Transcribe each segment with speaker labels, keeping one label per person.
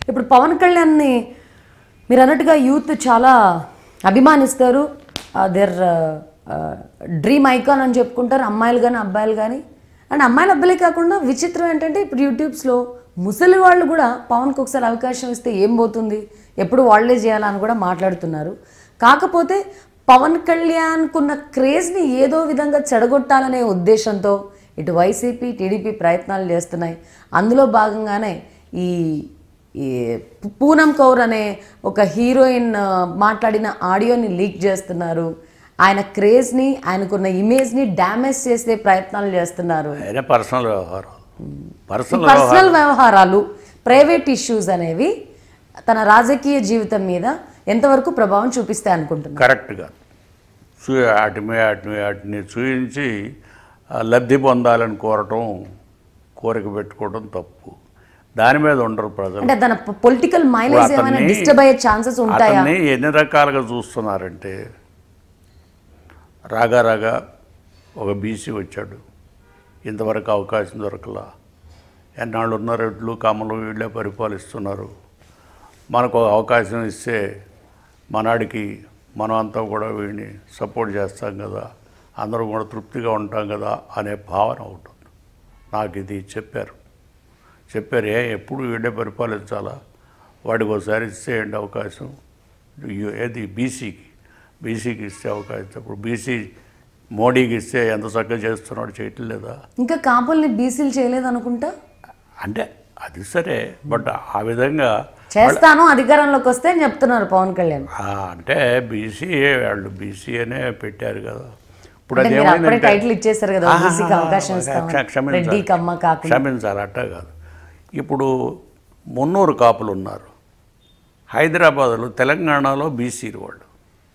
Speaker 1: ఇప్పుడు పవన్ కళ్యాణ్ని మీరు అన్నట్టుగా యూత్ చాలా అభిమానిస్తారు దేర్ డ్రీమ్ ఐకాన్ అని చెప్పుకుంటారు అమ్మాయిలు కానీ అబ్బాయిలు కానీ అండ్ అమ్మాయిలు అబ్బాయిలే కాకుండా విచిత్రం ఏంటంటే ఇప్పుడు యూట్యూబ్స్లో ముసలి వాళ్ళు కూడా పవన్కి ఒకసారి అవకాశం ఇస్తే ఏం పోతుంది ఎప్పుడు వాళ్ళే చేయాలని కూడా మాట్లాడుతున్నారు కాకపోతే పవన్ కళ్యాణ్కున్న క్రేజ్ని ఏదో విధంగా చెడగొట్టాలనే ఉద్దేశంతో ఇటు వైసీపీ టీడీపీ ప్రయత్నాలు చేస్తున్నాయి అందులో భాగంగానే ఈ ఈ పూనం కౌర్ అనే ఒక హీరోయిన్ ఆ, మాట్లాడిన ఆడియోని లీక్ చేస్తున్నారు ఆయన క్రేజ్ని ఆయనకున్న ఇమేజ్ని డ్యామేజ్ చేసే ప్రయత్నాలు చేస్తున్నారు
Speaker 2: అయినా పర్సనల్ వ్యవహారం పర్సనల్
Speaker 1: పర్సనల్ వ్యవహారాలు ప్రైవేట్ ఇష్యూస్ అనేవి తన రాజకీయ జీవితం మీద ఎంతవరకు ప్రభావం చూపిస్తాయి అనుకుంటున్నారు
Speaker 2: కరెక్ట్గా చూ వాటి మీద వాటిని వాటిని చూపించి ఆ, లబ్ధి పొందాలని కోరటం కోరిక పెట్టుకోవడం తప్పు దాని మీద ఉండరు ప్రజలు
Speaker 1: అంటే తన పొలిటికల్ మైలేజ్ ఏమైనా
Speaker 2: అతన్ని-
Speaker 1: డిస్టర్బ్ అయ్యే ఛాన్సెస్ ఉంటాయా
Speaker 2: అతన్ని ఎన్ని రకాలుగా చూస్తున్నారంటే రాగా రాగా ఒక బీసీ వచ్చాడు ఇంతవరకు అవకాశం దొరకలా ఎన్నాళ్ళు ఉన్న రెడ్లు కమలు వీళ్ళే పరిపాలిస్తున్నారు మనకు ఒక అవకాశం ఇస్తే మనాడికి మనం అంతా కూడా వీడిని సపోర్ట్ చేస్తాం కదా అందరూ కూడా తృప్తిగా ఉంటాం కదా అనే భావన ఉంటుంది నాకు ఇది చెప్పారు చెప్పారు ఏ ఎప్పుడు వీడే పరిపాలించాలా వాడికి ఒకసారి ఇచ్చేయండి అవకాశం యు- ఏది బీసీకి బీసీకి ఇస్తే అవకాశం ఇప్పుడు బీసీ మోడీకి ఇస్తే ఎంత చక్కగా చేస్తున్నాడు చేయటం లేదా
Speaker 1: ఇంకా కాపుల్ని బీసీలు చేయలేదు అనుకుంటా
Speaker 2: అంటే అది సరే బట్ ఆ విధంగా
Speaker 1: చేస్తాను అధికారంలోకి వస్తే అని చెప్తున్నారు పవన్ కళ్యాణ్
Speaker 2: ఆ, అంటే బీసీ వాళ్ళు బీసీ అనే పెట్టారు కదా ఇప్పుడు
Speaker 1: అంటే
Speaker 2: అది
Speaker 1: మీరు అప్పుడే
Speaker 2: ఏమైందంటే
Speaker 1: టైటిల్ ఇచ్చేసారు కదా బీసీకి అవకాశం ఇస్తాం
Speaker 2: క్ష- క్షమించాలి.
Speaker 1: రెడ్డి కమ్మ కాకుండా
Speaker 2: క్షమించాలి అట్ట కాదు ఇప్పుడు మున్నూరు కాపులు ఉన్నారు హైదరాబాద్లో తెలంగాణలో బీసీలు వాళ్ళు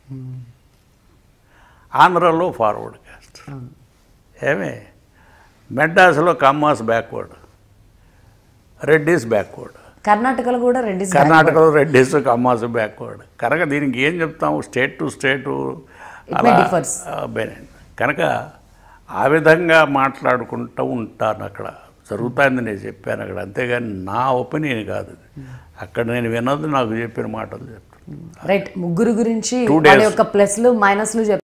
Speaker 2: ఆంధ్రాలో ఫార్వర్డ్ కాస్ట్ ఏమే మెడ్రాస్లో కమ్మాస్ బ్యాక్వర్డ్ రెడ్డిస్ బ్యాక్వర్డ్
Speaker 1: కర్ణాటకలో కూడా రెడ్డి
Speaker 2: కర్ణాటకలో రెడ్డిస్ కమ్మాస్ బ్యాక్వర్డ్ కనుక దీనికి ఏం చెప్తాము state to state
Speaker 1: may differs.
Speaker 2: కనుక ఆ విధంగా మాట్లాడుకుంటూ ఉంటాను అక్కడ జరుగుతుందని నేను చెప్పాను అక్కడ అంతేగాని నా ఒపీనియన్ కాదు ఇది. అక్కడ నేను విన్నది నాకు చెప్పిన మాటలు చెప్తాను
Speaker 1: రైట్ ముగ్గురు గురించి
Speaker 2: Two
Speaker 1: వాళ్ళ
Speaker 2: days.
Speaker 1: యొక్క ప్లస్లు మైనస్లు